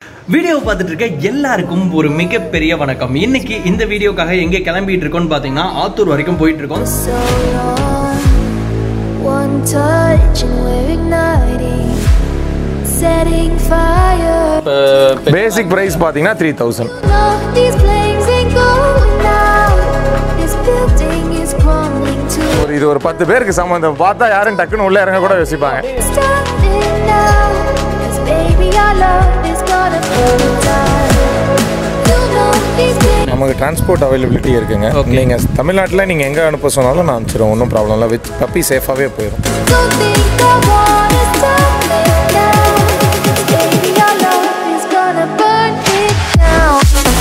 Video பார்த்துட்டு இருக்க எல்லாருக்கும் ஒரு மிகப்பெரிய வணக்கம் இன்னைக்கு இந்த வீடியோக்காக எங்க கிளம்பிட்டு இருக்கோம்னு பாத்தீங்கன்னா ஆத்தூர் வரைக்கும் போயிட்டு இருக்கோம் so long. One touch and we're igniting, setting fire. Basic price பார்த்தீங்கன்னா three thousand No, these flames ain't going out. This building is crumbling to ஒரு இது ஒரு பத்து பேருக்கு சம்மந்தம் பார்த்தா யாரும் டக்குன்னு உள்ள இறங்க கூட யோசிப்பாங்க standing now. 'Cause baby, our love is gonna burn down. You know these flames. நமக்கு டிரான்ஸ்போர்ட் அவைலபிலிட்டி இருக்குங்க நீங்கள் தமிழ்நாட்டில் நீங்கள் எங்கே அனுப்ப சொன்னாலும் நான் அனுப்பிச்சிடுவோம் ஒன்றும் ப்ராப்ளம் இல்லை வித் பப்பி சேஃபாகவே போயிடும் Don't think I wanna stop it now. 'Cause baby, our love is gonna burn it down.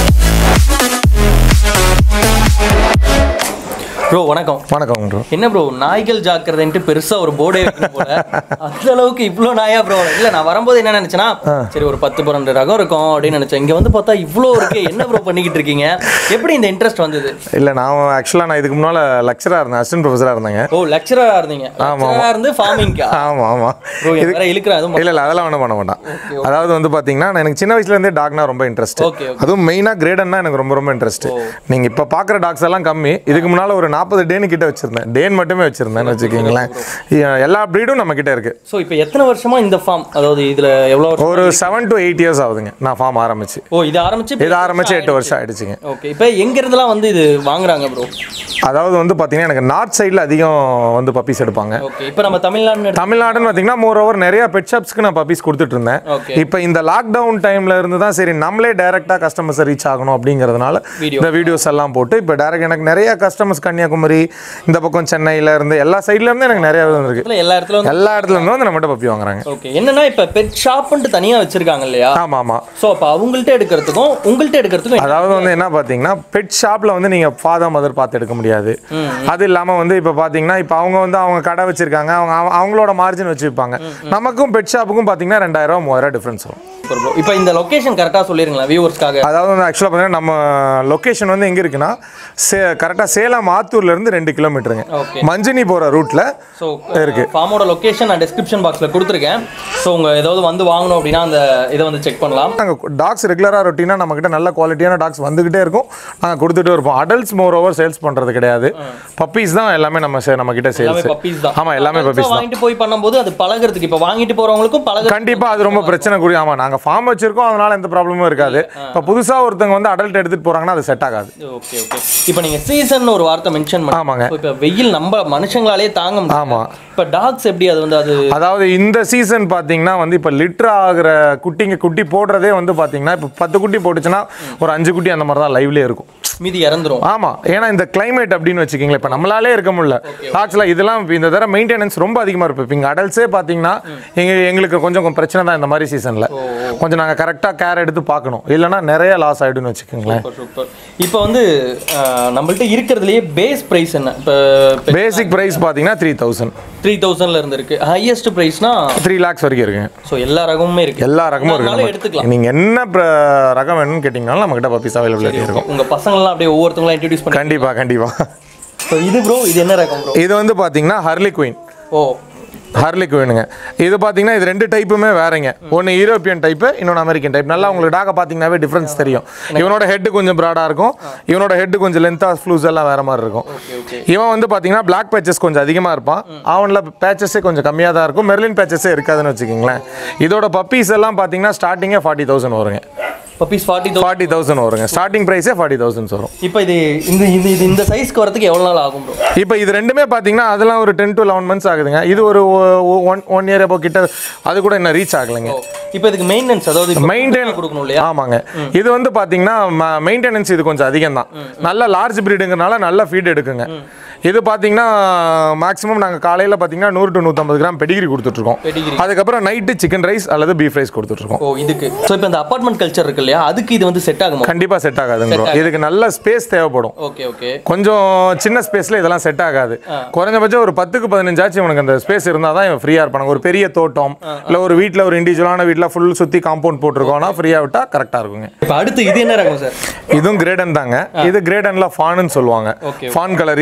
Bro வணக்கம் வணக்கம் ப்ரோ என்ன ப்ரோ நாய்கள் ஜாக்கிரதைன்ட்டு பெருசா ஒரு போர்டே இருக்கு போல அந்த அளவுக்கு இவ்வளோ நாயா ப்ரோ இல்ல நான் வரும்போது என்ன நினைச்சேன்னா சரி ஒரு பத்து பன்னெண்டு ரகம் இருக்கும் அப்படின்னு நினைச்சேன் இங்க வந்து பார்த்தா இவ்வளோ இருக்கு என்ன ப்ரோ பண்ணிக்கிட்டு இருக்கீங்க எப்படி இந்த இன்ட்ரெஸ்ட் வந்தது இல்லை நான் ஆக்சுவலாக நான் இதுக்கு முன்னால் லெக்சராக இருந்தேன் அசிஸ்டன்ட் ப்ரொஃபஸராக இருந்தேங்க ஓ லெக்சரரா இருந்தீங்க ஆமா. லெக்சரரா இருந்து ஃபார்மிங்கா ஆமாம் ஆமாம் ப்ரோ வேற இழுக்கிற அதுவும் இல்லை இல்லை அதெல்லாம் ஒன்றும் பண்ண மாட்டான் அதாவது வந்து பார்த்தீங்கன்னா எனக்கு சின்ன வயசுலேருந்தே டாக்னா ரொம்ப இன்ட்ரெஸ்ட் Okay, okay. அதுவும் மெயினாக கிரேடன்னா எனக்கு ரொம்ப ரொம்ப இன்ட்ரெஸ்ட் நீங்கள் இப்போ பார்க்குற டாக்ஸ் எல்லாம் கம்மி இதுக்கு முன்னால் ஒரு நாற்பது டேனு கிட்ட வச்சிருந்தேன் டேன் மட்டுமே வச்சிருந்தேன்னு வச்சுக்கிங்களேன் எல்லா ப்ரீடும் நம்ம கிட்ட இருக்கு ஸோ இப்போ எத்தனை வருஷமா இந்த ஃபார்ம் அதாவது இதுல எவ்வளோ வருஷம் ஒரு செவன் டு எயிட் இயர்ஸ் ஆகுதுங்க நான் ஃபார்ம் ஆரம்பிச்சு ஓ இது ஆரம்பிச்சு இது ஆரம்பிச்சு எட்டு வருஷம் ஆயிடுச்சுங்க ஓகே இப்போ எங்க இருந்தெல்லாம் வந்து இது வாங்குறாங்க ப்ரோ அதாவது வந்து பார்த்தீங்கன்னா எனக்கு நார்த் சைடில் அதிகம் வந்து பப்பீஸ் எடுப்பாங்க ஓகே இப்போ நம்ம தமிழ்நாடு எடுத்து- தமிழ்நாடுன்னு பார்த்தீங்கன்னா மோர் ஓவர் நிறைய பெட் ஷாப்ஸ்க்கு நான் பப்பீஸ் கொடுத்துட்டு இருந்தேன் Okay. இப்போ இந்த லாக்டவுன் டைம்ல இருந்து தான் சரி நம்மளே டைரக்டா கஸ்டமர்ஸ் ரீச் ஆகணும் அப்படிங்கிறதுனால Video. இந்த வீடியோஸ் எல்லாம் போட்டு இப்போ டைரக்ட் எனக்கு நிறைய கஸ்டமர்ஸ் கன்னியாகுமரி இந்த பக்கம் சென்னையில இருந்து எல்லா சைட்ல இருந்து எனக்கு நிறைய இருக்கு இதுல எல்லா இடத்துல வந்து எல்லா இடத்துல இருந்து வந்து நம்மகிட்ட பப்பி வாங்குறாங்க ஓகே என்னன்னா இப்போ பெட் ஷாப்ன்ட்டு தனியா வச்சிருக்காங்க இல்லையா ஆமா ஆமா ஸோ அப்போ அவங்கள்ட்ட எடுக்கிறதுக்கும் உங்கள்கிட்ட எடுக்கிறதுக்கும் அதாவது வந்து என்ன பார்த்தீங்கன்னா பெட் ஷாப்ல வந்து நீங்க ஃபாதர் மதர் பார்த்து எடுக்க முடியாது அது இல்லாம வந்து இப்போ பார்த்தீங்கன்னா இப்போ அவங்க வந்து அவங்க கடை வச்சிருக்காங்க அவங்க அவங்க- அவங்களோட மார்ஜின் வச்சிருப்பாங்க நமக்கும் பெட் ஷாப்புக்கும் பார்த்தீங்கன்னா ரெண்டாயிரம் ரூபா மூவாயிரம் டிஃபரன்ஸ் வரும் ப்ரோ இப்போ இந்த லொகேஷன் கரெக்டாக சொல்லிருங்களா வியூவர்ஸ்க்காக அதாவது வந்து ஆக்சுவலாக பார்த்தீங்கன்னா நம்ம லொக்கேஷன் வந்து எங்கே இருக்குன்னா சே கரெக்டாக சேலம் ஆத்தூர்ல இருந்து ரெண்டு கிலோமீட்டருங்க Okay. மஞ்சனி போகிற ரூட்டில் ஸோ இருக்கு. ஃபார்மோட லொகேஷன் நான் டிஸ்கிரிப்ஷன் பாக்ஸில் கொடுத்துருக்கேன் ஸோ உங்கள் ஏதாவது வந்து வாங்கணும் அப்படின்னா அந்த இதை வந்து செக் பண்ணலாம் நாங்கள் டாக்ஸ் ரெகுலராக ரொட்டீனாக நம்மக்கிட்ட நல்ல குவாலிட்டியான டாக்ஸ் வந்துக்கிட்டே இருக்கும் நாங்கள் கொடுத்துட்டே இருப்போம் அடல்ட்ஸ் மோர் ஓவர் சேல்ஸ் பண்ணுறது கிடையாது பப்பீஸ் தான் எல்லாமே நம்ம சே- நம்மக்கிட்ட எல்லாமே சேல்ஸ் பப்பீஸ் தான் ஆமாம் எல்லாமே Adults ஆ பப்பீஸ் தான் வாங்கிட்டு போய் பண்ணும்போது அது பழகுறதுக்கு இப்போ வாங்கிட்டு போறவங்களுக்கும் பழக கண்டிப்பா அது ரொம்ப பிரச்சனை கூடிய ஆமா நாங்க ஃபார்ம் வச்சிருக்கோம் அதனால எந்த ப்ராப்ளமும் இருக்காது இப்போ புதுசா ஒருத்தவங்க வந்து அடல்ட் எடுத்துட்டு போறாங்கன்னா அது செட் ஆகாது ஓகே ஓகே இப்போ நீங்க சீசன் ஒரு வார்த்தை மென்ஷன் பண்ணி ஆமாங்க. இப்போ வெயில் நம்ம மனுஷங்களாலே தாங்க முடியல ஆமா. இப்போ டாக்ஸ் எப்படி அது வந்து அது அதாவது இந்த சீசன் பார்த்தீங்கன்னா வந்து இப்போ லிட்டர் ஆகிற குட்டிங்க குட்டி போடுறதே வந்து பார்த்தீங்கன்னா இப்போ பத்து குட்டி போட்டுச்சுன்னா ஒரு அஞ்சு குட்டி அந்த மாதிரி தான் லைவ்லேயே இருக்கும் மீதி இறந்துரும் ஆமா ஏன்னா இந்த climate அப்படின்னு வச்சுக்கிங்களேன் இப்போ நம்மளாலே இருக்க முடியல ஆக்சுவலாக இதெல்லாம் இந்த தடவை மெயின்டெனன்ஸ் ரொம்ப அதிகமாக இருக்கும் இப்போ இங்கே அடல்ட்ஸே பார்த்தீங்கன்னா எங்க எங்களுக்கு கொஞ்சம் கொஞ்சம் பிரச்சனை தான் இந்த மாதிரி சீசனில் கொஞ்சம் நாங்கள் கரெக்டாக கேர் எடுத்து பார்க்கணும் இல்லைன்னா நிறைய லாஸ் ஆகிடும்னு வச்சுக்கோங்களேன் சூப்பர் சூப்பர் இப்போ வந்து அஹ், நம்மள்ட்ட இருக்கிறதுலயே பேஸ் பிரைஸ் என்ன இப்போ பேசிக் ப்ரைஸ் பார்த்தீங்கன்னா த்ரீ தௌசண்ட் த்ரீ தௌசண்ட்ல இருந்து இருக்கு ஹையஸ்ட் பிரைஸ்னா த்ரீ லேக்ஸ் வரைக்கும் இருக்குங்க ஸோ எல்லா ரகமுமே இருக்கு எல்லா ரகமும் இருக்கு அதனால நம்ம. எடுத்துக்கலாம் நீங்க என்ன பிர- ரகம் வேணும்னு கேட்டிங்கனாலும் நம்மகிட்ட பப்பீஸ் அவைலபிலிட்டி இருக்கும் உங்க பசங்கள்லாம் அப்படியே ஒவ்வொருத்தவங்களும் இன்ட்ரடியூஸ் பண்ணி கண்டிப்பா கண்டிப்பா ஸோ இது ப்ரோ இது என்ன ரகம் ப்ரோ இது வந்து பாத்தீங்கன்னா ஹர்லி குயின் ஓ ஹார்லி குயினுங்க இது பார்த்தீங்கன்னா இது ரெண்டு டைப்புமே வேறங்க ஒன்று யூரோப்பியன் டைப்பு இன்னொன்று அமெரிக்கன் டைப் நல்லா உங்களுக்கு டாக பார்த்தீங்கன்னாவே டிஃப்ரென்ஸ் தெரியும் இவனோட ஹெட் கொஞ்சம் ப்ராடாக இருக்கும் இவனோட ஹெட் கொஞ்சம் லென்த்தாக ஃப்ளூஸ் எல்லாம் வேற மாதிரி இருக்கும் இவன் வந்து பார்த்தீங்கன்னா பிளாக் பேச்சஸ் கொஞ்சம் அதிகமாக இருப்பான் அவனில் பேச்சஸே கொஞ்சம் கம்மியாக தான் இருக்கும் மெர்லின் பேச்சஸே இருக்காதுன்னு வச்சுக்கிங்களேன் இதோட பப்பீஸ் எல்லாம் பார்த்தீங்கன்னா ஸ்டார்டிங்கே ஃபார்ட்டி தௌசண்ட் வருங்க puppies forty thousand forty thousand வருங்க ஸ்டார்டிங் ப்ரைஸே ஃபார்ட்டி தௌசண்ட்ஸ் வரும் இப்போ இது இந்த இந்த இது இந்த சைஸ்க்கு வரதுக்கு எவ்வளோ நாள் ஆகும் ப்ரோ இப்போ இது ரெண்டுமே பார்த்தீங்கன்னா அதெல்லாம் ஒரு டென் டு லெவன் மந்த்ஸ் ஆகுதுங்க இது ஒரு ஒன் ஒன் இயர் அப்போ கிட்ட அது கூட இன்னும் ரீச் ஆகலைங்க இப்போ இதுக்கு மெயின்டெனன்ஸ் அதாவது மெயின்டைன் கொடுக்கணும் இல்லையா ஆமாங்க இது வந்து பாத்தீங்கன்னா மெயின்டெனன்ஸ் இது கொஞ்சம் அதிகம் தான் நல்ல லார்ஜ் பிரீடுங்கிறனால நல்ல ஃபீட் எடுக்குங்க இது பாத்தீங்கன்னா மேக்ஸிமம் நாங்க காலையில பாத்தீங்கன்னா நூறு டு நூற்றம்பது கிராம் பெடிகிரி கொடுத்துட்ருக்கோம் Pedigree. அதுக்கப்புறம் நைட்டு சிக்கன் ரைஸ் அல்லது பீஃப் ரைஸ் கொடுத்துட்ருக்கோம் ஓ இதுக்கு ஸோ இப்போ இந்த அபார்ட்மெண்ட் கல்ச்சர் இருக்கு இல்லையா அதுக்கு இது வந்து செட் ஆகுமா கண்டிப்பா செட் ஆகாதுங்க bro. இதுக்கு நல்ல ஸ்பேஸ் தேவைப்படும் ஓகே ஓகே கொஞ்சம் சின்ன ஸ்பேஸ்ல இதெல்லாம் செட் ஆகாது குறைஞ்சபட்சம் ஒரு பத்துக்கு பதினஞ்சாச்சும் இவனுக்கு அந்த ஸ்பேஸ் இருந்தால் தான் இவன் ஃப்ரீயாக இருப்பாங்க ஒரு பெரிய தோட்டம் இல்லை ஒரு வீட்டில் ஒரு இண்டிவிஜுவலான வீட்டில் ஃபுல் சுற்றி காம்பவுண்ட் போட்டிருக்கோம்னா ஃப்ரீயாக விட்டால் கரெக்டாக இருக்குங்க இப்போ அடுத்து இது என்ன ரகம் சார் இதுவும் கிரேடன் தாங்க இது கிரேடன்ல ஃபான்னு சொல்லுவாங்க Okay, ஃபான் கலர் இதான் அதிகமா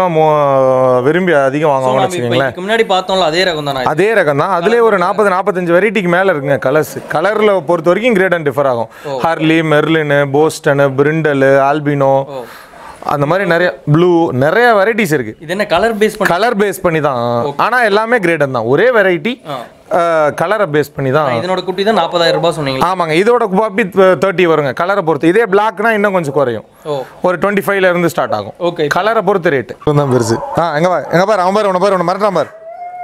அதிகமாக விரும்பி அதிகம் வாங்குவாங்கன்னு நம்ம இப்ப வச்சுக்கோங்களேன் இதுக்கு முன்னாடி பார்த்தோம்ல அதே ரகம் தானே அதே ரகம் தான் அதுலேயே ஒரு நாற்பது நாற்பத்தஞ்சு வெரைட்டிக்கு மேலே இருக்குங்க கலர்ஸ் கலரில் பொறுத்த வரைக்கும் கிரேட் அண்ட் டிஃபர் ஆகும் ஹார்லி மெர்லினு போஸ்டனு பிரிண்டலு ஆல்பினோ அந்த மாதிரி நிறைய ப்ளூ நிறைய வெரைட்டிஸ் இருக்கு இது என்ன கலர் பேஸ் பண்ணி கலர் பேஸ் பண்ணி தான் ஆனால் எல்லாமே கிரேடன் தான் ஒரே வெரைட்டி கலரை பேஸ் பண்ணி தான் இதனோட குட்டி தான் நாற்பதாயிரம் ரூபாய் சொன்னீங்களா ஆமாங்க இதோட காப்பி தேர்ட்டி வருங்க கலரை பொறுத்து இதே பிளாக்னா இன்னும் கொஞ்சம் குறையும் ஓ ஒரு டுவெண்ட்டி ஃபைவ்ல இருந்து ஸ்டார்ட் ஆகும் ஓகே கலரை பொறுத்து ரேட்டு தான் பெருசு ஆ எங்க பாரு எங்க பாரு அவன் பாரு உன பாரு உன மறட்டான் பாரு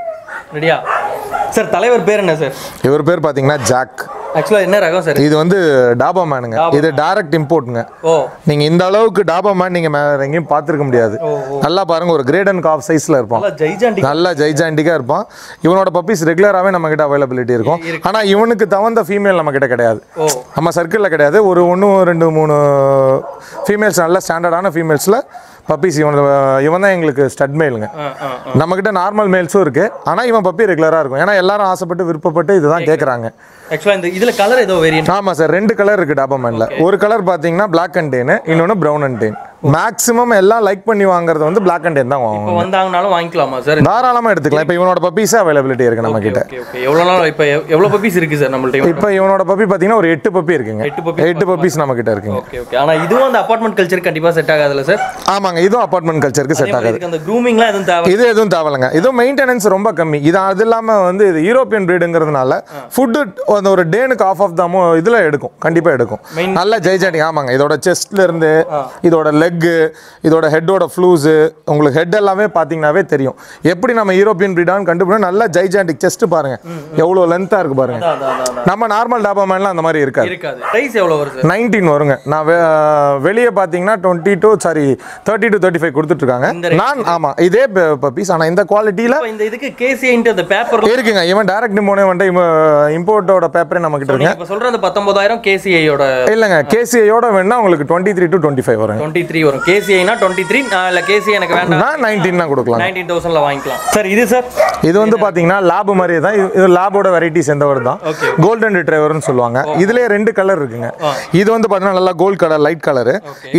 ரெடியா சார் தலைவர் பேர் என்ன சார் இவர் பேர் பார்த்தீங்கன்னா ஜாக் ஆக்சுவலாக என்ன ரகம் சார் இது வந்து டாபா மேனுங்க இது டைரக்ட் இம்போர்ட்டுங்க ஓ நீங்க இந்த அளவுக்கு டாபா மேன் நீங்க வேற எங்கேயும் பார்த்துருக்க முடியாது நல்லா பாருங்க ஒரு கிரேட் அண்ட் காஃப் சைஸ்ல இருப்பான் நல்லா ஜெய்ஜாண்டி நல்லா ஜெய்ஜாண்டிக்கா இருப்பான் இவனோட பப்பீஸ் ரெகுலராகவே நம்ம கிட்ட அவைலபிலிட்டி இருக்கும் ஆனா இவனுக்கு தகுந்த ஃபீமேல் நம்ம கிட்ட கிடையாது ஓ நம்ம சர்க்கிளில் கிடையாது ஒரு ஒன்று ரெண்டு மூணு ஃபீமேல்ஸ் நல்ல ஸ்டாண்டர்டான ஃபீமேல்ஸில் பப்பீஸ் இவன் இவன் தான் எங்களுக்கு ஸ்டட் மேலுங்க ஆ ஆ ஆ. நம்மக்கிட்ட நார்மல் மேல்ஸும் இருக்கு ஆனால் இவன் பப்பி ரெகுலராக இருக்கும் ஏன்னா எல்லாரும் ஆசைப்பட்டு விருப்பப்பட்டு இதுதான் கேட்குறாங்க ஆக்சுவலாக இந்த இதில் கலர் ஏதோ வேரியன்ட் ஆமாம் சார் ரெண்டு கலர் இருக்கு டாபாமேனில் ஒரு கலர் பார்த்தீங்கன்னா பிளாக் அண்ட் டேனு இன்னொன்று ப்ரௌன் அண்ட் டேன் மேக்ஸிமம் எல்லாம் லைக் பண்ணி வாங்குறது வந்து பிளாக் அண்ட் டேன் தான் வாங்குவாங்க இப்போ வந்தாங்கனாலும் வாங்கிக்கலாமா சார் தாராளமாக எடுத்துக்கலாம் இப்போ இவனோட பப்பீஸே அவைலபிலிட்டி இருக்கு நம்ம கிட்ட ஓகே ஓகே எவ்வளோ நாள் இப்போ எவ்வளோ பப்பீஸ் இருக்கு சார் நம்மள்ட்ட இப்போ இவனோட பப்பி பார்த்தீங்கன்னா ஒரு எட்டு பப்பி இருக்குங்க எட்டு puppies எட்டு பப்பீஸ் நம்ம கிட்ட இருக்குங்க ஓகே ஓகே ஆனால் இதுவும் அந்த அப்பார்ட்மெண்ட் கல்ச்சர் கண்டிப்பாக செட் ஆகாதுல்ல சார் ஆமாங்க இதுவும் அப்பார்ட்மெண்ட் கல்ச்சருக்கு செட் ஆகாது இதுக்கு அந்த க்ரூமிங்லாம் எதுவும் தேவை இது எதுவும் தேவையில்லைங்க இதுவும் மெயின்டெனன்ஸ் ரொம்ப கம்மி இது அது இல்லாமல் வந்து இது யூரோப்பியன் ப்ரீடுங்கிறதுனால ஃபுட்டு அந்த ஒரு டேனுக்கு ஆஃப் ஆஃப் தாமோ இதில் எடுக்கும் கண்டிப்பாக எடுக்கும் Main- நல்ல ஜெய்ஜாட்டி ஆமாங்க இதோட செஸ்ட்ல இருந்து இதோட லெக்கு இதோட ஹெட்டோட ஃப்ளூஸு உங்களுக்கு ஹெட் எல்லாமே பார்த்தீங்கன்னாவே தெரியும் எப்படி நம்ம யூரோப்பியன் ப்ரீடான்னு கண்டுபிடிச்சா நல்லா ஜைஜாண்டிக் செஸ்ட் பாருங்க எவ்வளோ லென்த்தாக இருக்கு பாருங்க அதான் அதான் அதான், அதான் நம்ம நார்மல் டாபா மேன்லாம் அந்த மாதிரி இருக்காது இருக்காது ப்ரைஸ் எவ்வளோ வரும் சார் நைன்டீன் வருங்க நான் வெ- வெளியே பார்த்தீங்கன்னா twenty two sorry thirty to thirty five கொடுத்துட்ருக்காங்க இந்த rate நான் ஆமாம் இதே பப்பீஸ் ஆனால் இந்த குவாலிட்டியில் இப்போ இந்த இதுக்கு கேசிஐன்ட்டு அந்த பேப்பர் இருக்குங்க இவன் டைரக்ட் இம்போனே வந்துட்டு இவன் இம்போர்ட்டோட பேப்பரே நம்ம கிட்ட நீங்க இருக்குங்க இப்போ சொல்ற அந்த பத்தொன்பதாயிரம் கேசிஐயோட இல்லைங்க கேசிஐயோட வேணா உங்களுக்கு twenty three to twenty five வருங்க டுவெண்ட்டி த்ரீ வரும் கேசிஐனா டுவெண்ட்டி த்ரீ இல்லை கேசிஐ எனக்கு வேண்டாம் நான் நைன்டீன் தான் கொடுக்கலாம் நைன்டீன் தௌசண்ட்ல வாங்கிக்கலாம் சார் இது சார் இது வந்து பாத்தீங்கன்னா லேப் மாதிரியே தான் இது- இது லேபோட வெரைட்டி சேர்ந்தவர் தான் Okay. கோல்டன் ரிட்ரைவர்னு சொல்லுவாங்க இதுலயே ரெண்டு கலர் இருக்குங்க இது வந்து பாத்தீங்கன்னா நல்லா gold colour light colour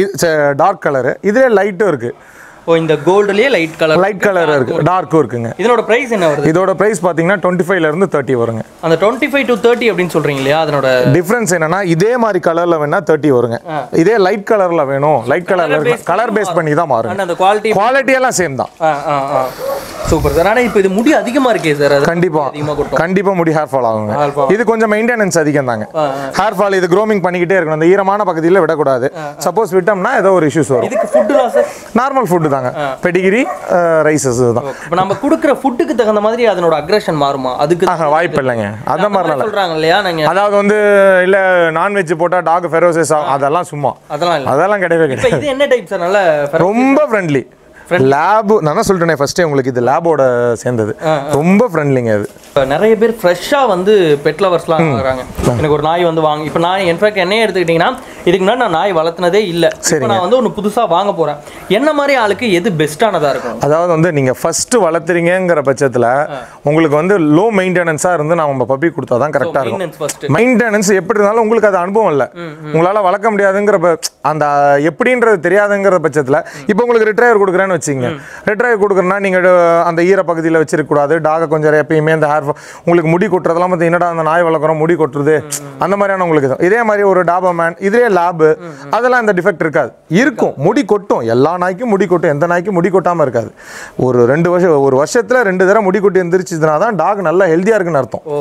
dark colour இதுலயே லைட்டும் இருக்கு ஓ இந்த கோல்டுலயே லைட் கலர் லைட் கலர் இருக்கு டார்க்கும் இருக்குங்க இதனோட பிரைஸ் என்ன வருது இதோட பிரைஸ் பாத்தீங்கன்னா டுவெண்ட்டி ஃபைவ்ல இருந்து தேர்ட்டி வருங்க அந்த டுவெண்ட்டி ஃபைவ் டு தேர்ட்டி அப்படின்னு சொல்றீங்க இல்லையா அதனோட டிஃபரன்ஸ் என்னன்னா இதே மாதிரி கலர்ல வேணா தேர்ட்டி வருங்க இதே லைட் கலர்ல வேணும் லைட் கலர்ல base இருக்கு கலர் பேஸ் பண்ணி தான் மாறுங்க அண்ட் அந்த குவாலிட்டி குவாலிட்டி எல்லாம் சேம் தான் ஆ ஆ ஆ சூப்பர் சார் ஆனால் இப்போ இது முடி அதிகமா இருக்கே சார் அது கண்டிப்பா அதிகமா கொட்டும் கண்டிப்பா முடி ஹேர் ஃபால் ஆகுங்க Hair fall. இது கொஞ்சம் மெயின்டெனன்ஸ் அதிகம் தாங்க ஹேர் ஃபால் இது க்ரோமிங் பண்ணிக்கிட்டே இருக்கணும் அந்த ஈரமான பகுதியில் விடக்கூடாது சப்போஸ் விட்டோம்னா ஏதோ ஒரு இஷ்யூஸ் வரும் இதுக்கு ஃபுட்டுலாம் சார் நார்மல் ஃபுட்டு தாங்க பெடிகிரி ரைசஸ் தான் இப்போ நம்ம கொடுக்குற ஃபுட்டுக்கு தகுந்த மாதிரி அதனோட அக்ரஷன் மாறுமா அதுக்கு ஆஹா வாய்ப்பு இல்லைங்க அந்த மாதிரிலாம் இல்லை. சொல்றாங்க இல்லையா நீங்க அதாவது வந்து இல்ல நான்வெஜ் போட்டா டாக் ஃபெரோசஸ் அதெல்லாம் சும்மா அதெல்லாம் இல்லை அதெல்லாம் கிடையவே இப்போ கிடையாது இது என்ன டைப் சார் நல்ல ரொம்ப ஃப்ரெண்ட்லி லேப் நான் தான் சொல்லிட்டேனே ஃபர்ஸ்டே உங்களுக்கு இது லேபோட சேர்ந்தது ரொம்ப ஃப்ரெண்ட்லிங்க அது இப்போ நிறைய பேர் ஃப்ரெஷ்ஷாக வந்து பெட் லவர்ஸ்லாம் வாங்குறாங்க எனக்கு ஒரு நாய் வந்து வாங்க இப்போ நான் இன்ஃபேக்ட் என்னையே எடுத்துக்கிட்டிங்கன்னா இதுக்கு முன்னாடி நான் நாய் வளர்த்துனதே இல்லை இப்போ நான் வந்து ஒன்று புதுசாக வாங்க போகிறேன் என்ன மாதிரி ஆளுக்கு எது பெஸ்ட்டானதாக இருக்கும் அதாவது வந்து நீங்க ஃபர்ஸ்ட் வளர்த்துறீங்கிற பட்சத்துல உங்களுக்கு வந்து லோ மெயின்டெனன்ஸா இருந்து நான் உங்க பப்பி கொடுத்தா தான் கரெக்டா இருக்கும் மெயின்டெனன்ஸ் ஃபர்ஸ்ட் மெயின்டெனன்ஸ் எப்படி இருந்தாலும் உங்களுக்கு அது அனுபவம் இல்லை உங்களால வளர்க்க முடியாதுங்கிற ப- அந்த எப்படின்றது தெரியாதுங்கிற பட்சத்துல இப்போ உங்களுக்கு ரிட்ரைவர் கொடுக்குறேன்னு வச்சுங்க ரிட்ரைவர் கொடுக்குறேன்னா நீங்க அஹ், அந்த ஈர பகுதியில் வச்சிருக்க கூடாது டாகை கொஞ்சம் எப்பயுமே அந்த ஹேர் உங்களுக்கு முடி கொட்டுறதெல்லாம் வந்து என்னடா அந்த நாய் வளர்க்குறோம் முடி கொட்டுறது அந்த மாதிரியான உங்களுக்கு இது. இதே மாதிரி ஒரு டாபா மேன் இதே லேபு அதெல்லாம் இந்த டிஃபெக்ட் இருக்காது இருக்கும் முடி கொட்டும் எல்லா நாய்க்கும் முடி கொட்டும் எந்த நாய்க்கும் முடி கொட்டாம இருக்காது ஒரு ரெண்டு வருஷம் ஒரு வருஷத்துல ரெண்டு தடவை முடி கொட்டி எந்திரிச்சுதுனா தான் டாக் நல்லா ஹெல்த்தியா இருக்குன்னு அர்த்தம் ஓ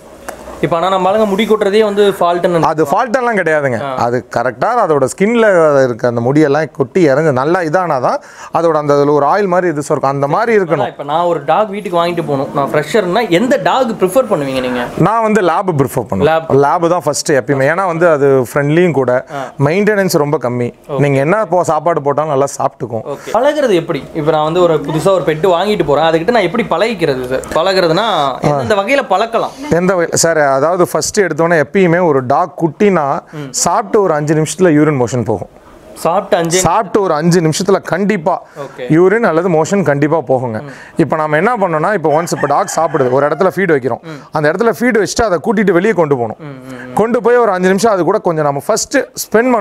இப்போ ஆனால் நம்ம ஆளுங்க முடி கொட்டுறதே வந்து ஃபால்ட்டுன்னு அது ஃபால்ட் எல்லாம் கிடையாதுங்க அது கரெக்டாக அதோட ஸ்கின்ல இருக்க அந்த முடியெல்லாம் கொட்டி இறங்கு நல்லா இதானாதான் அதோட அந்த அதில் ஒரு ஆயில் மாதிரி இது இருக்கும் அந்த மாதிரி இருக்கணும் இப்போ நான் ஒரு டாக் வீட்டுக்கு வாங்கிட்டு போகணும் நான் ஃப்ரெஷர்னா எந்த டாக் ப்ரிஃபர் பண்ணுவீங்க நீங்க நான் வந்து லேப் ப்ரிஃபர் Lab. பண்ணுவேன் லேப் தான் ஃபர்ஸ்ட் எப்பயுமே ஏன்னா வந்து அது ஃப்ரெண்ட்லியும் கூட மெயின்டெனன்ஸ் ரொம்ப கம்மி நீங்க என்ன போ சாப்பாடு போட்டாலும் நல்லா சாப்பிட்டுக்கும் ஓகே பழகுறது எப்படி இப்போ நான் வந்து ஒரு புதுசா ஒரு பெட்டு வாங்கிட்டு போறேன் அதுக்கிட்ட நான் எப்படி பழகிக்கிறது சார் பழகுறதுனா எந்த வகையில பழக்கலாம் எந்த சார் அதாவது ஃபர்ஸ்ட் எடுத்தோன்னே எப்பயுமே ஒரு டாக் குட்டினா சாப்பிட்டு ஒரு அஞ்சு நிமிஷத்துல யூரின் மோஷன் போகும் சாப்பிட்டு அஞ்சு சாப்பிட்டு ஒரு அஞ்சு நிமிஷத்துல கண்டிப்பா Okay. யூரின் அல்லது மோஷன் கண்டிப்பா போகுங்க இப்போ நம்ம என்ன பண்ணோம்னா இப்போ ஒன்ஸ் இப்போ டாக் சாப்பிடுது ஒரு இடத்துல ஃபீட் வைக்கிறோம் அந்த இடத்துல ஃபீட் வச்சுட்டு அதை கூட்டிட்டு வெளியே கொண்டு போகணும் கொண்டு போய் ஒரு அஞ்சு நிமிஷம் அது கூட கொஞ்சம் நம்ம ஃபர்ஸ்ட் ஸ்பெண்ட் பண்ணணும்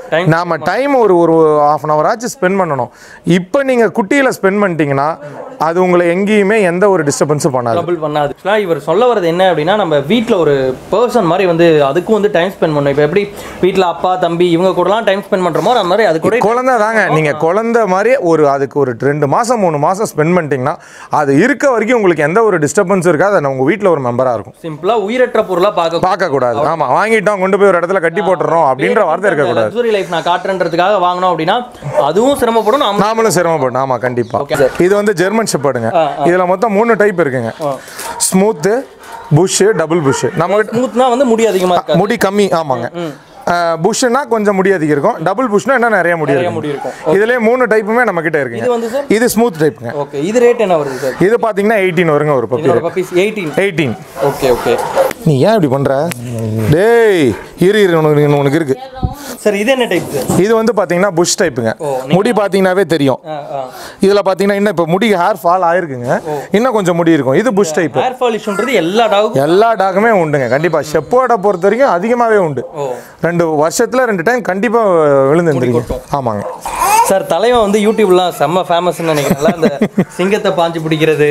Time நாம டைம் ஒரு ஒரு ஹாஃப் அன் ஹவர் ஆச்சு ஸ்பெண்ட் பண்ணணும் இப்போ நீங்க குட்டியில ஸ்பெண்ட் பண்ணிட்டீங்கன்னா அது உங்களை எங்கேயுமே எந்த ஒரு டிஸ்டர்பன்ஸும் பண்ணாது ட்ரபிள் பண்ணாது ஆக்சுவலாக இவர் சொல்ல வர்றது என்ன அப்படின்னா நம்ம வீட்டில் ஒரு பர்சன் மாதிரி வந்து அதுக்கும் வந்து டைம் ஸ்பெண்ட் பண்ணணும் இப்போ எப்படி வீட்டில் அப்பா தம்பி இவங்க கூடலாம் டைம் ஸ்பெண்ட் பண்ணுறோமோ அந்த மாதிரி அது கூட குழந்தை தாங்க நீங்க குழந்தை மாதிரி ஒரு அதுக்கு ஒரு ரெண்டு மாசம் மூணு மாசம் ஸ்பெண்ட் பண்ணிட்டீங்கன்னா அது இருக்க வரைக்கும் உங்களுக்கு எந்த ஒரு டிஸ்டர்பன்ஸும் இருக்காது அது உங்க வீட்டில் ஒரு மெம்பரா இருக்கும் சிம்பிளாக உயிரற்ற பொருளாக பார்க்க பார்க்க கூடாது ஆமா வாங்கிட்டோம் கொண்டு போய் ஒரு இடத்துல கட்டி போட்டுறோம் அப்படின்ற வார்த்தை இருக்கக்கூடாது லக்ஸுரி லைஃப் நான் காட்டுறன்றதுக்காக வாங்கினோம் அப்படின்னா அதுவும் சிரமப்படும் நாம நாமளும் சிரமப்படும் ஆமா கண்டிப்பா Okay, sir. இது வந்து ஜெர்மன் ஷெப்பர்டுங்க இதுல மொத்தம் மூணு டைப் இருக்குங்க ஸ்மூத்து புஷ் டபுள் புஷ் நம்ம ஸ்மூத்னா வந்து முடி அதிகமாக இருக்காது முடி கம்மி ஆமாங்க புஷ்னா கொஞ்சம் முடி அதிகம் இருக்கும் டபுள் புஷ்னா என்ன நிறைய முடி நிறைய இருக்கும் முடி இருக்கும் இதுலயே மூணு டைப்புமே நம்ம கிட்ட இது இருக்குங்க வந்து சார் இது ஸ்மூத் டைப்புங்க ஓகே இது ரேட் என்ன வருது சார் இது பாத்தீங்கன்னா எயிட்டீன் வருங்க ஒரு பப்பி இதோட puppies eighteen eighteen okay okay நீ ஏன் இப்படி பண்ற டேய் இரு இரு உனக்கு உனக்கு இருக்கு சார் இது என்ன டைப் சார் இது வந்து பாத்தீங்கன்னா புஷ் டைப்புங்க ஓ, முடி பாத்தீங்கன்னாவே தெரியும் ஆ ஆ இதுல பாத்தீங்கன்னா இன்னும் இப்போ முடி ஹேர் ஃபால் ஆயிருக்குங்க இன்னும் கொஞ்சம் முடி இருக்கும் இது புஷ் டைப் ஹேர் ஃபால் இஷ்யூன்றது எல்லா டாகும் எல்லா டாகுமே உண்டுங்க கண்டிப்பா ஷெப்போட பொறுத்த வரைக்கும் அதிகமாவே உண்டு ஓ ரெண்டு வருஷத்துல ரெண்டு டைம் கண்டிப்பா விழுந்துருந்துருங்க ஆமாங்க சார் தலைவன் வந்து யூடியூப்லாம் செம்ம ஃபேமஸ்னு நினைக்கிறேன் அந்த சிங்கத்தை பாஞ்சு பிடிக்கிறது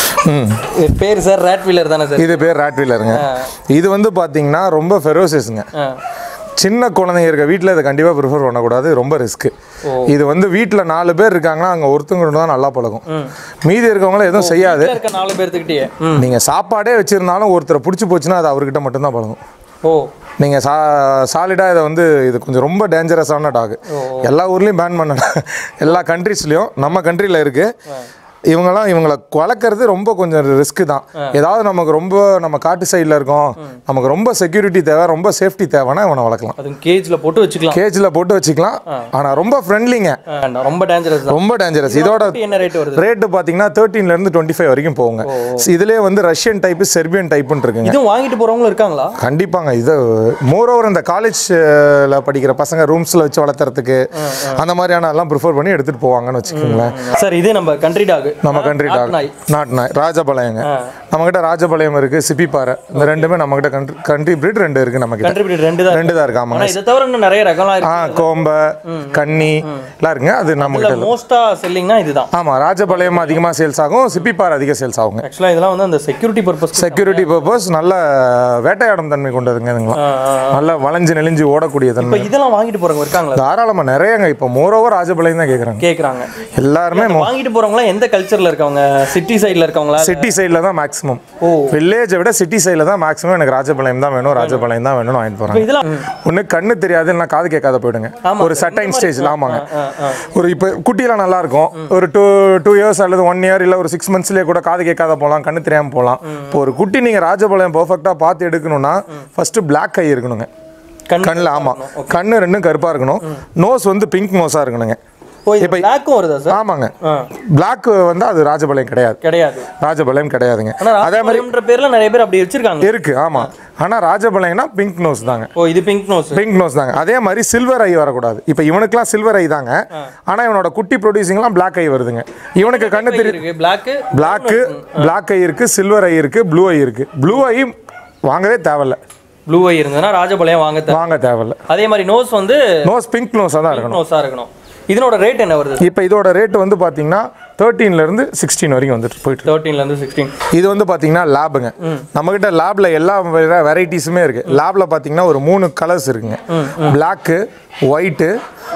இது பேர் சார் ரேட் வீலர் தானே சார் இது பேர் ராட் வீலருங்க இது வந்து பாத்தீங்கன்னா ரொம்ப ஃபெரோசியஸ்ங்க ஆ சின்ன குழந்தைங்க இருக்க வீட்டில் இதை கண்டிப்பாக ப்ரிஃபர் பண்ணக்கூடாது ரொம்ப ரிஸ்க்கு இது வந்து வீட்டில் நாலு பேர் இருக்காங்கன்னா அங்கே ஒருத்தவங்க தான் நல்லா பழகும் மீதி இருக்கவங்களும் எதுவும் செய்யாது வீட்ல இருக்க நாலு பேர்த்துக்கிட்டே ம் நீங்கள் சாப்பாடே வச்சுருந்தாலும் ஒருத்தரை பிடிச்சி போச்சுன்னா அது அவர்கிட்ட மட்டும்தான் பழகும் ஓ நீங்கள் சா சாலிடாக இதை வந்து இது கொஞ்சம் ரொம்ப டேஞ்சரஸான டாக் எல்லா ஊர்லேயும் பேன் பண்ண எல்லா கண்ட்ரீஸ்லேயும் நம்ம கண்ட்ரியில் இருக்குது இவங்கெல்லாம் இவங்களை வளர்க்குறது ரொம்ப கொஞ்சம் ரிஸ்க்கு தான் ஏதாவது நமக்கு ரொம்ப நம்ம காட்டு சைடில் இருக்கோம் நமக்கு ரொம்ப செக்யூரிட்டி தேவை ரொம்ப சேஃப்டி தேவைன்னா இவனை வளர்க்கலாம் அதுவும் கேஜ்ல போட்டு வச்சுக்கலாம் கேஜில் போட்டு வச்சுக்கலாம் ஆனால் ரொம்ப ஃப்ரெண்ட்லிங்க வேண்டாம், ரொம்ப டேஞ்சரஸ் தான் ரொம்ப டேஞ்சரஸ் இதோட என்ன ரேட் வருது ரேட்டு பார்த்தீங்கன்னா தேர்ட்டீன்லேருந்து டுவெண்ட்டி ஃபைவ் வரைக்கும் போகுங்க இதுலேயே வந்து ரஷ்யன் டைப்பு செர்பியன் டைப்புன்னு இருக்குங்க இதுவும் வாங்கிட்டு போறவங்களும் இருக்காங்களா கண்டிப்பாங்க இது மோர் ஓவர் இந்த காலேஜ்ல படிக்கிற பசங்க ரூம்ஸ்ல வச்சு வளர்த்துறதுக்கு அந்த மாதிரியான எல்லாம் ப்ரிஃபர் பண்ணி எடுத்துட்டு போவாங்கன்னு வச்சுக்கோங்களேன் சார் இது நம்ம கண்ட்ரி டாக் நம்ம கண்ட்ரி டாக் நாய். நாட்டு நாய் ராஜபாளையங்க நம்ம கிட்ட ராஜபாளையம் இருக்கு சிப்பிப்பாறை இந்த ரெண்டுமே நம்ம கிட்ட கண்ட்ரி கண்ட்ரி பிரீட் ரெண்டு இருக்கு நம்ம கிட்ட கண்ட்ரி breed ரெண்டு தான் ரெண்டு தான் இருக்கு ஆமாங்க ஆனா இதை தவிர இன்னும் நிறைய ரகம்லாம் ஆ இருக்கு கோம்பை கன்னி எல்லாம் இருக்குங்க அது நம்ம இதுல கிட்ட மோஸ்டா செல்லிங்னா இதுதான் ஆமா ராஜபாளையம் அதிகமா சேல்ஸ் ஆகும் சிப்பிப்பாறை அதிக சேல்ஸ் ஆகுங்க ஆக்சுவலா இதெல்லாம் வந்து அந்த செக்யூரிட்டி பர்பஸ் செக்யூரிட்டி பர்பஸ் நல்ல வேட்டையாடும் தன்மை கொண்டதுங்க இதுங்களாம் நல்ல வளைஞ்சு நெளிஞ்சு ஓடக்கூடிய தன்மை இப்ப இதெல்லாம் வாங்கிட்டு போறவங்க இருக்காங்களா தாராளமா நிறையங்க இப்போ மோரோவர் ராஜபாளையம் தான் கேட்குறாங்க கேக்குறாங்க எல்லாருமே வாங்கிட்டு போறவங்க எந்த கல்ச்சர்ல இருக்கவங்க சிட்டி சைடுல இருக்கவங்களா சிட்டி சைடில் தான் மேக்ஸிமம் ஓ. வில்லேஜை விட சிட்டி சைடில் தான் மேக்ஸிமம் எனக்கு ராஜபாளையம் தான் வேணும் ராஜபாளையம் தான் வேணும்னு வாங்கிட்டு இப்ப போகிறாங்க இதெல்லாம் ஒன்று கண்ணு தெரியாது இல்லைனா காது கேட்காத போயிடுங்க ஆமா. ஒரு சட்டைன் ஸ்டேஜில் ஆமாங்க ஆ, ஆ. ஒரு இப்போ குட்டியெல்லாம் நல்லா இருக்கும் ஒரு டூ டூ இயர்ஸ் அல்லது ஒன் இயர் இல்லை ஒரு சிக்ஸ் மந்த்ஸ்லேயே கூட காது கேட்காத போகலாம் கண்ணு தெரியாமல் போகலாம் இப்போ ஒரு குட்டி நீங்கள் ராஜபாளையம் பர்ஃபெக்டாக பார்த்து எடுக்கணும்னா ஃபர்ஸ்ட் Black கை இருக்கணுங்க கண் கண்ணில் ஆமாம் கண்ணு ரெண்டும் கருப்பாக இருக்கணும் நோஸ் வந்து பிங்க் நோஸாக இருக்கணுங்க ஓ இது பிளாக்கும் வருதா சார் ஆமாங்க ஆ. Black வந்து அது ராஜபாளையம் கிடையாது கிடையாது ராஜபாளையம் கிடையாதுங்க ஆனா அதே மாதிரி ராஜபாளையம்ன்ற பேர்ல நிறைய பேர் அப்படி வச்சிருக்காங்க இருக்கு ஆமா ஆனா ராஜபாளையம்னா பிங்க் நோஸ் தாங்க ஓ இது பிங்க் நோஸ் பிங்க் நோஸ் தாங்க அதே மாதிரி சில்வர் ஐ வரக்கூடாது இப்போ இவனுக்குலாம் சில்வர் ஐ தாங்க ஆனா இவனோட குட்டி ப்ரொடியூசிங்லாம் Black ஐ வருதுங்க இவனுக்கு கண்ணு தெரியும் இருக்கு பிளாக் Black Black ஐ இருக்கு சில்வர் ஐ இருக்கு ப்ளூ ஐ இருக்கு ப்ளூ ஐ வாங்கவே தேவையில்ல ப்ளூ ஐ இருந்ததுன்னா ராஜபாளையம் வாங்க தேவை. வாங்க தேவையில்ல அதே மாதிரி நோஸ் வந்து நோஸ் பிங்க் நோஸாக தான் இருக்கணும் நோஸா இருக்கணும் இதனோட ரேட் என்ன வருது இப்போ இதோட ரேட் வந்து பார்த்தீங்கன்னா 13 இருந்து சிக்ஸ்டீன் வரைக்கும் வந்துட்டு போயிட்டு இருக்கு. தேர்ட்டீன்ல இருந்து சிக்ஸ்டீன் இது வந்து பார்த்தீங்கன்னா லேபுங்க நம்மகிட்ட லேப்ல எல்லா வெரைட்டிஸுமே இருக்கு லேப்ல பார்த்தீங்கன்னா ஒரு மூணு கலர்ஸ் இருக்குங்க பிளாக்கு ஒயிட்டு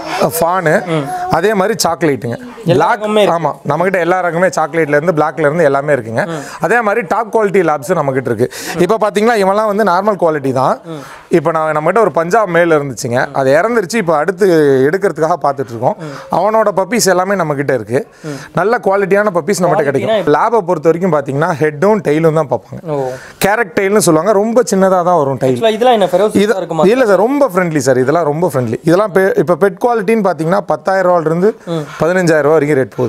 ஃபானு அதே மாதிரி சாக்லேட்டுங்க பிளாக் ரகமுமே இருக்கு. ஆமாம் நம்மகிட்ட எல்லா ரகமே சாக்லேட்ல இருந்து பிளாக்ல இருந்து எல்லாமே இருக்குங்க அதே மாதிரி டாப் குவாலிட்டி லேப்ஸ் நம்மகிட்ட இருக்கு இப்போ பார்த்தீங்கன்னா இவன்லாம் வந்து நார்மல் குவாலிட்டி தான் இப்போ நான் நம்மகிட்ட ஒரு பஞ்சாப் மேல இருந்துச்சுங்க அது இறந்துருச்சு இப்போ அடுத்து எடுக்கிறதுக்காக பார்த்துட்டு இருக்கோம் அவனோட பப்பீஸ் எல்லாமே நம்மகிட்ட இருக்கு நல்ல குவாலிட்டியான பப்பீஸ் நம்மகிட்ட கிடைக்கும் லேபை பொறுத்த வரைக்கும் பார்த்தீங்கன்னா ஹெட்டும் டெய்லும் தான் பார்ப்பாங்க ஓ கேரட் டெய்ல்னு சொல்லுவாங்க ரொம்ப சின்னதாக தான் வரும் டெய்ல் ஆக்சுவலா இதெல்லாம் என்ன ஃபெரோஸ் இது இருக்குமா இல்லை சார் ரொம்ப ஃப்ரெண்ட்லி சார் இதெல்லாம் ரொம்ப ஃப்ரெண்ட்லி இதெல்லாம் பெ- இப்போ பெட் குவாலிட்டின்னு பார்த்தீங்கன்னா பத்தாயிரம் ரூபாயிலிருந்து பதினஞ்சாயிரம் ரூபா வரைக்கும் ரேட் போகுது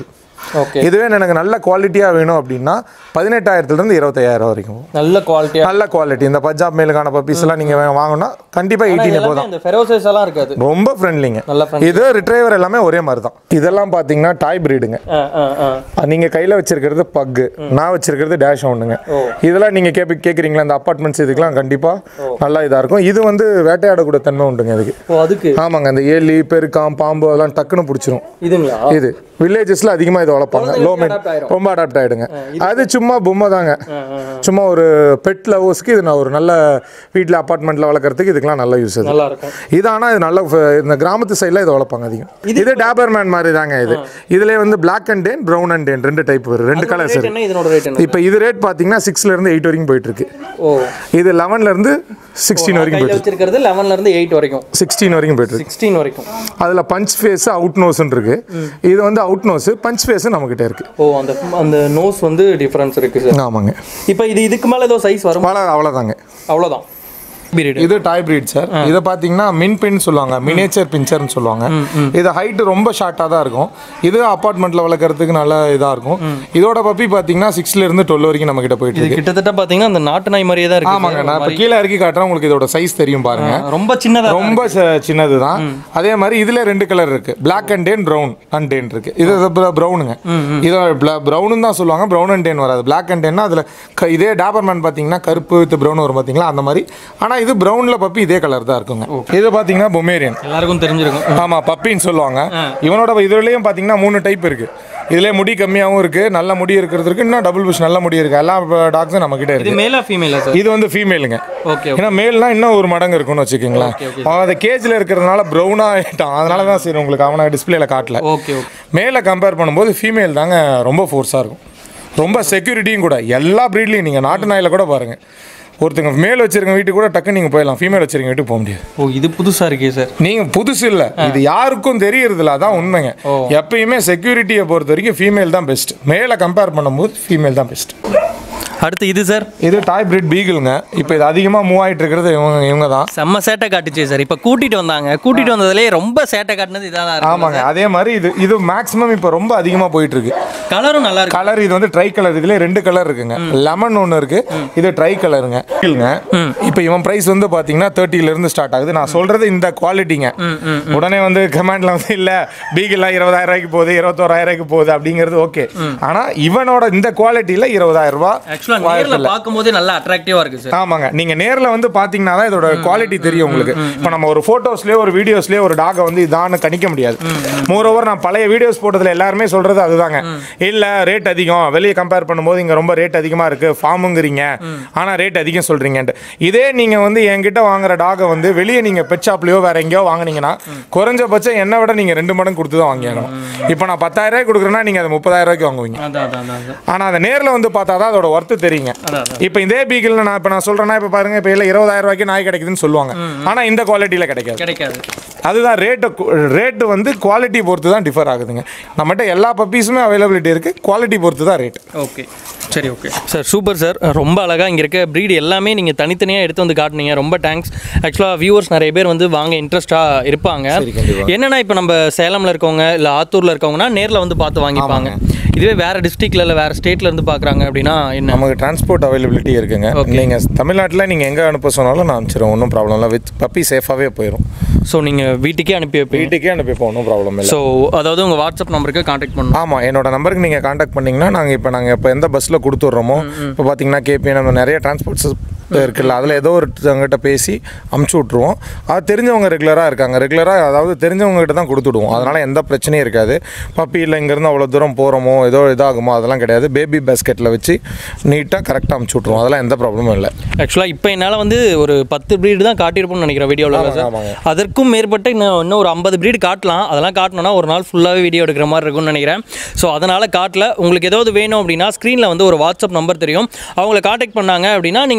ஓகே இதுவே எனக்கு நல்ல குவாலிட்டியாக வேணும் அப்படின்னா பதினெட்டாயிரத்துலேருந்து இருபத்தையாயிரம் வரைக்கும் நல்ல குவாலிட்டியா நல்ல குவாலிட்டி இந்த பஞ்சாப் மேலுக்கான பப்பீஸ் எல்லாம் நீங்கள் வாங்கினா கண்டிப்பாக எயிட்டீன் எப்போ தான் இந்த ஃபெரோசஸ் எல்லாம் இருக்காது ரொம்ப ஃப்ரெண்ட்லிங்க நல்ல friendly. இது ரிட்ரைவர் எல்லாமே ஒரே மாதிரி தான் இதெல்லாம் பார்த்தீங்கன்னா டாய் பிரீடுங்க ஆ ஆ ஆ நீங்க கையில வச்சிருக்கிறது பக்கு நான் வச்சிருக்கிறது டேஷ் ஒன்றுங்க இதெல்லாம் நீங்க கேப்ப கேக்குறீங்களா இந்த அப்பார்ட்மெண்ட்ஸ் இதுக்கெல்லாம் கண்டிப்பா நல்லா இதா இருக்கும் இது வந்து வேட்டையாடக்கூட தன்மை உண்டுங்க அதுக்கு ஓ அதுக்கு ஆமாங்க அந்த எலி பெருக்காம் பாம்பு அதெல்லாம் டக்குன்னு பிடிச்சிரும் இதுங்களா இது வில்லேஜஸ்ல அதிகமா இது வளர்ப்பாங்க லோ மெயின் adapt ஆயிரும். ரொம்ப அடாப்ட் ஆயிடுங்க அது சும்மா பொம்மை தாங்க சும்மா ஒரு பெட் லவர்ஸ்க்கு இது நான் ஒரு நல்ல வீட்டில் அப்பார்ட்மெண்ட்ல வளர்க்குறதுக்கு இதுக்கெல்லாம் நல்ல யூஸ் அது நல்லா இருக்கும் இது ஆனா இது நல்ல ஃப- இந்த கிராமத்து சைடில் இது வளர்ப்பாங்க அதிகம் இது டேபர்மேன் மாதிரி தாங்க இது இதுல வந்து black and tan brown and tan ரெண்டு டைப் வரும் ரெண்டு கலர்ஸ் ரேட் என்ன இதனோட ரேட் என்ன இப்போ இது ரேட் பார்த்தீங்கன்னா சிக்ஸ்ல இருந்து எயிட் வரைக்கும் போயிட்டு இருக்கு ஓ இது லெவன்ல இருந்து சிக்ஸ்டீன் வரைக்கும் கையில போயிட்டு வச்சிருக்கிறது 11 இருந்து 8 வரைக்கும் சிக்ஸ்டீன் வரைக்கும் போயிட்டு இருக்கு 16 வரைக்கும் அதுல பஞ்ச் ஃபேஸ் அவுட் நோஸ்ன்னு இருக்கு இது வந்து அவுட் நோஸ் பஞ்ச் ஃபேஸ் நம்ம கிட்ட இருக்கு ஓ அந்த அந்த நோஸ் வந்து டிஃபரன்ஸ் இருக்கு சார் ஆமாங்க இப்போ இது இதுக்கு மேல ஏதோ சைஸ் வரும் மழை அவ்வளோதாங்க அவ்வளவுதான் பீரியட் இது டாய் பிரீட் சார் இதை பார்த்தீங்கன்னா மின் பின் சொல்லுவாங்க மினேச்சர் பிஞ்சர்னு சொல்லுவாங்க இது ஹைட் ரொம்ப ஷார்ட்டாக தான் இருக்கும் இது அப்பார்ட்மெண்ட்ல வளர்க்குறதுக்கு நல்ல இதாக இருக்கும் இதோட பப்பி பார்த்தீங்கன்னா சிக்ஸ்ல இருந்து டுவெல் வரைக்கும் நம்ம கிட்ட போயிட்டு இது இருக்கு கிட்டத்தட்ட பாத்தீங்கன்னா அந்த நாட்டு நாய் மாதிரியே தான் இருக்கு ஆமாங்க sir. நான் இப்போ கீழே இறக்கி காட்டுறேன் உங்களுக்கு இதோட சைஸ் தெரியும் பாருங்க ரொம்ப சின்னதா ரொம்ப சின்னது தான் அதே மாதிரி இதுல ரெண்டு கலர் இருக்கு black and tan brown and tan இருக்கு இது ப்ரௌனுங்க இது ப்ரௌன் தான் சொல்லுவாங்க ப்ரௌன் அண்ட் டேன் வராது பிளாக் அண்ட் டேன்னா அதுல க- இதே டாபர்மேன் பாத்தீங்கன்னா கருப்பு வித் ப்ரௌன் வரும் பாத்தீங்களா அந்த மாதிரி ஆனா இது ப்ரௌன்ல பப்பி இதே கலர் தான் இருக்குங்க இது பாத்தீங்கன்னா பொமேரியன் எல்லாருக்கும் தெரிஞ்சிருக்கும் ஆமா பப்பின்னு சொல்லுவாங்க இவனோட இதுலயும் பாத்தீங்கன்னா மூணு டைப் இருக்கு இதுல முடி கம்மியாவும் இருக்கு நல்ல முடி இருக்கிறது இருக்கு இன்னும் டபுள் புஷ் நல்ல முடி இருக்கு எல்லா டாக்ஸும் நம்ம கிட்ட இது இருக்கு மேலா ஃபீமேலா சார் இது வந்து ஃபீமேலுங்க ஓகே ஏன்னா மேல்னா இன்னும் ஒரு மடங்கு இருக்கும்னு வச்சுக்கோங்களேன் அவன் அந்த கேஜில் இருக்கிறதுனால ப்ரௌனாக ஆகிட்டான் அதனால தான் சரி உங்களுக்கு அவனை டிஸ்பிளேல காட்டல ஓகே ஓகே மேலே கம்பேர் பண்ணும்போது ஃபீமேல் தாங்க ரொம்ப ஃபோர்ஸாக இருக்கும் ரொம்ப செக்யூரிட்டியும் கூட எல்லா ப்ரீட்லையும் நீங்கள் நாட்டு நாயில் கூட பாருங்கள் ஒருத்தங்க மேல் வச்சிருக்க வீட்டுக்கு கூட டக்குன்னு நீங்கள் போயிடலாம் ஃபீமேல் வச்சிருக்க வீட்டுக்கு போக முடியாது ஓ இது புதுசா இருக்கே சார் நீங்கள் புதுசு இல்லை இது யாருக்கும் தெரியறதில்ல அதான் உண்மைங்க எப்பயுமே செக்யூரிட்டியை பொறுத்த வரைக்கும் ஃபீமேல் தான் பெஸ்ட் மேலே கம்பேர் பண்ணும்போது ஃபீமேல் தான் பெஸ்ட் அடுத்து இது சார் இது டாய் பிரீட் பீகிள்ங்க இப்போ இது அதிகமாக மூவ் ஆகிட்டு இருக்கிறது இவங்க இவங்க தான் செம்ம சேட்டை காட்டுச்சு சார் இப்போ கூட்டிட்டு வந்தாங்க கூட்டிட்டு வந்ததுலேயே ரொம்ப சேட்டை காட்டுனது இதாக தான் இருக்கு ஆமாங்க அதே மாதிரி இது இது மேக்ஸிமம் இப்போ ரொம்ப அதிகமாக போயிட்டு இருக்கு கலரும் நல்லா இருக்கு கலர் இது வந்து ட்ரை கலர் இதுல ரெண்டு கலர் இருக்குங்க லெமன் ஒன்று இருக்கு இது ட்ரை கலருங்க இல்லைங்க இப்போ இவன் பிரைஸ் வந்து பார்த்தீங்கன்னா 30 ல இருந்து ஸ்டார்ட் ஆகுது நான் சொல்றது இந்த குவாலிட்டிங்க உடனே வந்து கமெண்ட்ல வந்து இல்ல பீகிலாம் இருபதாயிரம் ரூபாய்க்கு போகுது இருபத்தோராயிரம் ரூபாய்க்கு போகுது அப்படிங்கிறது ஓகே ஆனா இவனோட இந்த குவாலிட்டியில இருபதாயிரம் ரூபாய் ஆக்சுவலாக நேரில் பார்க்கும்போதே நல்லா அட்ராக்டிவாக இருக்கு சார் ஆமாங்க நீங்க நேர்ல வந்து பாத்தீங்கன்னா தான் இதோட குவாலிட்டி தெரியும் உங்களுக்கு இப்போ நம்ம ஒரு போட்டோஸ்லயோ ஒரு வீடியோஸ்லயோ ஒரு டாகை வந்து இதான்னு கணிக்க முடியாது மோர் ஓவர் நான் பழைய வீடியோஸ் போட்டதுல எல்லாருமே சொல்றது அதுதாங்க இல்ல ரேட் அதிகம் வெளியே கம்பேர் பண்ணும்போது இங்க ரொம்ப ரேட் அதிகமா இருக்கு ஃபார்முங்கிறீங்க ஆனா ரேட் அதிகம் சொல்றீங்கன்ட்டு இதே நீங்க வந்து என்கிட்ட வாங்குற டாகை வந்து வெளியே நீங்க பெட் ஷாப்லயோ வேற எங்கேயோ வாங்குனீங்கன்னா குறைஞ்சபட்சம் என்ன விட நீங்க ரெண்டு மடங்கு கொடுத்து தான் வாங்கியாகணும் இப்போ நான் பத்தாயிரம் ரூபாய் கொடுக்குறேன்னா நீங்க அதை முப்பதாயிரம் ரூபாய்க்கு வாங்குவீங்க அதான் அதான் அதான் அதான். ஆனா அதை நேர்ல வந்து பார்த்தா தான் அதோட ஒர்த்து தெரியுங்க அதான், இப்போ இதே பீகில் நான் இப்போ நான் சொல்றேன்னா இப்போ பாருங்க இப்போ இல்லை இருபதாயிரம் ரூபாய்க்கு நாய் கிடைக்குதுன்னு சொல்லுவாங்க ஆனா இந்த குவாலிட்டியில கிடைக்காது கிடைக்காது அதுதான் ரேட்டு ரேட்டு வந்து குவாலிட்டி பொறுத்து தான் டிஃபர் ஆகுதுங்க நம்மகிட்ட எல்லா பப்பீஸுமே அவைலபிலிட்டி இருக்கு குவாலிட்டி பொறுத்து தான் ரேட் ஓகே சரி ஓகே சார் சூப்பர் சார் ரொம்ப அழகாக இங்கே இருக்க ப்ரீட் எல்லாமே நீங்கள் தனித்தனியாக எடுத்து வந்து காட்டுனீங்க ரொம்ப தேங்க்ஸ் ஆக்சுவலாக வியூவர்ஸ் நிறைய பேர் வந்து வாங்க இன்ட்ரெஸ்ட்டாக இருப்பாங்க என்னன்னா இப்போ நம்ம சேலமில் இருக்கவங்க இல்லை ஆத்தூரில் இருக்கவங்கன்னா நேரில் வந்து பார்த்து வாங்கிப்பாங்க இதுவே வேறு டிஸ்ட்ரிக்ட்ல இல்லை வேறு ஸ்டேட்ல இருந்து பார்க்குறாங்க அப்படின்னா என்ன நமக்கு டிரான்ஸ்போர்ட் அவைலபிலிட்டி இருக்குங்க நீங்க தமிழ்நாட்டில் நீங்க எங்க அனுப்ப சொன்னாலும் நான் அனுப்பிச்சிடுவேன் ஒன்றும் ப்ராப்ளம் இல்லை வித் பப்பி சேஃபாகவே போயிடும் ஸோ நீங்கள் வீட்டுக்கே அனுப்பி வைப்பீங்க வீட்டுக்கே அனுப்பிப்போம் ஒன்றும் ப்ராப்ளம் இல்லை ஸோ அதாவது உங்கள் வாட்ஸ்அப் நம்பருக்கு காண்டாக்ட் பண்ணணும் ஆமாம் என்னோட நம்பருக்கு நீங்கள் காண்டாக்ட் பண்ணிங்கன்னா நாங்கள் இப்போ நாங்கள் இப்போ எந்த பஸ்ஸில் கொடுத்துட்றோமோ இப்போ பார்த்தீங்கன்னா கேபி நம்ம நிறைய டிரான்ஸ்போர்ட்ஸ் இருக்குல்ல அதில் ஏதோ ஒருத்தவங்ககிட்ட பேசி அமுச்சு விட்ருவோம் அது தெரிஞ்சவங்க ரெகுலராக இருக்காங்க ரெகுலராக அதாவது தெரிஞ்சவங்க கிட்ட தான் கொடுத்துடுவோம் அதனால் எந்த பிரச்சனையும் இருக்காது பப்பி இல்லை இங்கேருந்து அவ்வளோ தூரம் போகிறோமோ ஏதோ இதாகுமோ அதெல்லாம் கிடையாது பேபி பேஸ்கெட்டில் வச்சு நீட்டாக கரெக்டாக அமுச்சு விட்ருவோம் அதெல்லாம் எந்த ப்ராப்ளமும் இல்லை ஆக்சுவலாக இப்போ என்னால் வந்து ஒரு பத்து ப்ரீடு தான் காட்டியிருப்போம்னு நினைக்கிறேன் வீடியோவில் சார் ஆமாங்க. அதற்கும் மேற்பட்ட இன்னும் இன்னும் ஒரு ஐம்பது ப்ரீடு காட்டலாம் அதெல்லாம் காட்டணும்னா ஒரு நாள் ஃபுல்லாகவே வீடியோ எடுக்கிற மாதிரி இருக்கும்னு நினைக்கிறேன் ஸோ அதனால் காட்டல உங்களுக்கு ஏதாவது வேணும் அப்படின்னா ஸ்க்ரீனில் வந்து ஒரு வாட்ஸ்அப் நம்பர் தெரியும் அவங்கள காண்டாக்ட் பண்ணாங்க அப்படின்னா நீங்கள் இங்கே இருக்க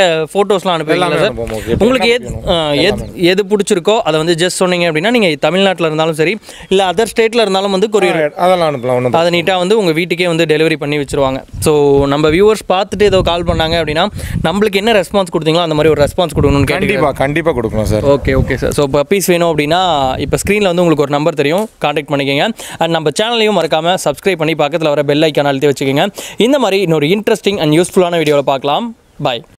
ஃபோட்டோஸ்லாம் அனுப்புவீங்களா எல்லாமே சார் அனுப்புவோம், okay. உங்களுக்கு எது ஆ, எது எது பிடிச்சிருக்கோ அதை வந்து ஜஸ்ட் சொன்னீங்க அப்படின்னா நீங்கள் தமிழ்நாட்டில் இருந்தாலும் சரி இல்லை அதர் ஸ்டேட்டில் இருந்தாலும் வந்து கொரியர் அதெல்லாம் அனுப்பலாம் ஒன்றும் அதை நீட்டாக வந்து உங்கள் வீட்டுக்கே வந்து டெலிவரி பண்ணி வச்சிருவாங்க ஸோ நம்ம வியூவர்ஸ் பார்த்துட்டு ஏதோ கால் பண்ணாங்க அப்படின்னா நம்மளுக்கு என்ன ரெஸ்பான்ஸ் கொடுத்தீங்களோ அந்த மாதிரி ஒரு ரெஸ்பான்ஸ் கொடுக்கணும்னு கேட்டு கண்டிப்பாக கண்டிப்பாக கொடுக்கணும் sir okay okay sir so puppies வேணும் அப்படின்னா இப்போ ஸ்க்ரீனில் வந்து உங்களுக்கு ஒரு நம்பர் தெரியும் காண்டாக்ட் பண்ணிக்கோங்க அண்ட் நம்ம சேனலையும் மறக்காமல் சப்ஸ்கிரைப் பண்ணி பக்கத்தில் வர பெல் ஐக்கான் அழுத்தி வச்சுக்கோங்க இந்த மாதிரி இன்னொரு இன்ட்ரெஸ்டிங் அண்ட் யூஸ்ஃபுல்லான வீடியோவில் பார்க்கலாம் பாய்